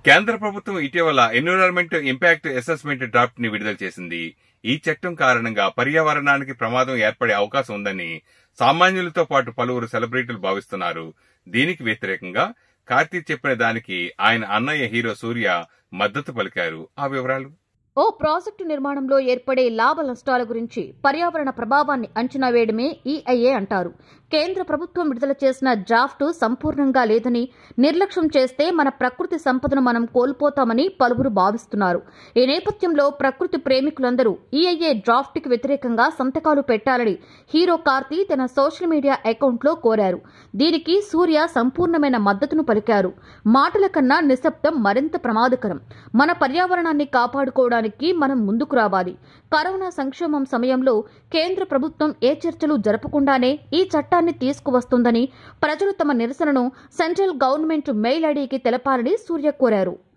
కేంద్ర ప్రభుత్వం ఇటీవల ఎన్విరాన్మెంట్ ఇంపాక్ట్ అసెస్మెంట్ డ్రాఫ్ట్ ని విడుదల చేసింది ఈ చట్టం కారణంగా పర్యావరణానికి ప్రమాదం ఏర్పడే అవకాశం ఉందని సామాన్యులతో పాటు పలువురు సెలబ్రిటీలు భావిస్తున్నారు దీనికి వ్యతిరేకంగా కార్తీక్ చెప్పిన దానికి ఆయన అన్నయ్య హీరో సూర్య మద్దతు పలికారు ఆ వివరాలు ఓ ప్రాజెక్టు నిర్మాణంలో ఏర్పడే లాభ నష్టాల గురించి పర్యావరణ ప్రభావాన్ని అంచనా వేయడమే ఈఐఏ అంటారు కేంద్ర ప్రభుత్వం విడుదల చేసిన డ్రాఫ్ట్ సంపూర్ణంగా లేదని నిర్లక్ష్యం చేస్తే మన ప్రకృతి సంపదను మనం కోల్పోతామని పలువురు భావిస్తున్నారు ఈ నేపథ్యంలో ప్రకృతి ప్రేమికులందరూ ఈఐఏ డ్రాఫ్ట్కి వ్యతిరేకంగా సంతకాలు పెట్టాలని హీరో కార్తీ తన సోషల్ మీడియా అకౌంట్లో కోరారు దీనికి సూర్య సంపూర్ణమైన మద్దతును పలికారు మాటల కన్నా నిశ్శబ్దం మరింత ప్రమాదకరం మన పర్యావరణాన్ని కాపాడుకోవడానికి మనం ముందుకు రావాలి కరోనా సంక్షోభం సమయంలో కేంద్ర ప్రభుత్వం ఏ చర్చలు జరపకుండానే ఈ చట్టాన్ని తీసుకువస్తుందని ప్రజలు తమ నిరసనను సెంట్రల్ గవర్నమెంట్ మెయిల్ ఐడీకి తెలపాలని సూర్య కోరారు